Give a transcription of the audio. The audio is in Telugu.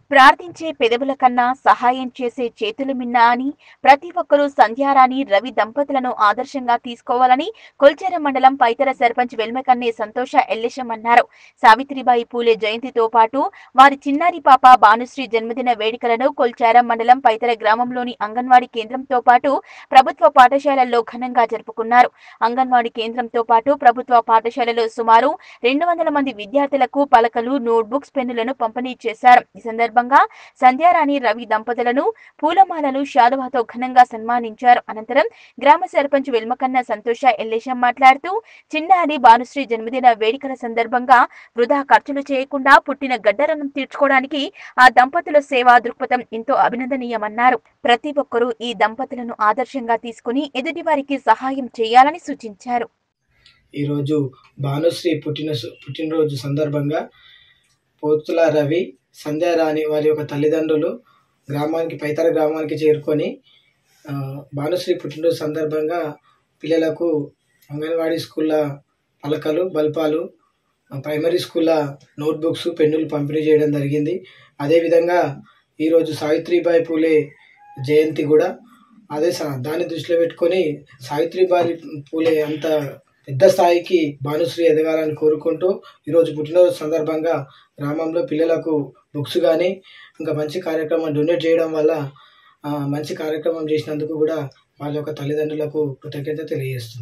ప్రార్థించే పెదవుల కన్నా సహాయం చేసే చేతులు మిన్నా అని ప్రతి ఒక్కరూ సంధ్యారాణి రవి దంపతులను ఆదర్శంగా తీసుకోవాలని కొల్చెర మండలం పైతర సర్పంచ్ వెల్మకన్నే సంతోష ఎల్లేశం అన్నారు సావిత్రిబాయి పూలే జయంతితో పాటు వారి చిన్నారి పాప భానుశ్రీ జన్మదిన వేడుకలను కొల్చార మండలం పైతర గ్రామంలోని అంగన్వాడీ కేంద్రంతో పాటు ప్రభుత్వ పాఠశాలల్లో ఘనంగా జరుపుకున్నారు అంగన్వాడీ కేంద్రంతో పాటు ప్రభుత్వ పాఠశాలలో సుమారు రెండు వందల మంది విద్యార్థులకు పలకలు నోట్బుక్స్ పెన్నులను పంపిణీ చేశారు ఈ సందర్భంగా సంధ్యారాణి రవి దంపతులను పూలమాలలు శాలువాతో ఘనంగా సన్మానించారు అనంతరం గ్రామ సర్పంచ్ వెల్మకన్న సంతోష ఎల్లేశం మాట్లాడుతూ చిన్నారి భానుశ్రీ జన్మదిన వేడుకల సందర్భంగా వృధా ఖర్చులు చేయకుండా పుట్టిన గడ్డరణం తీర్చుకోవడానికి ఆ దంపతుల సేవా దృక్పథం ఎంతో అభినందనీయమన్నారు ప్రతి ఒక్కరూ ఈ దంపతులను ఆదర్శంగా తీసుకుని ఎదుటివారికి సహాయం చేయాలని సూచించారు ఈరోజు భానుశ్రీ పుట్టిన పుట్టినరోజు సందర్భంగా పోతుల రవి సంధ్యారాణి వారి యొక్క తల్లిదండ్రులు గ్రామానికి పైతర గ్రామానికి చేరుకొని ఆ, భానుశ్రీ పుట్టినరోజు సందర్భంగా పిల్లలకు అంగన్వాడీ స్కూళ్ళ పలకలు బల్పాలు ఆ, ప్రైమరీ స్కూళ్ళ నోట్బుక్స్ పెన్నులు పంపిణీ చేయడం జరిగింది అదేవిధంగా ఈరోజు సావిత్రిబాయి పూలే జయంతి కూడా అదే స- దాన్ని దృష్టిలో పెట్టుకొని సావిత్రిబాయి పూలే అంత పెద్ద స్థాయికి భానుశ్రీ ఎదగాలని కోరుకుంటూ ఈరోజు పుట్టినరోజు సందర్భంగా గ్రామంలో పిల్లలకు బుక్స్ కానీ ఇంకా మంచి కార్యక్రమం డొనేట్ చేయడం వల్ల ఆ, మంచి కార్యక్రమం చేసినందుకు కూడా వాళ్ళ యొక్క తల్లిదండ్రులకు కృతజ్ఞత తెలియజేస్తుంది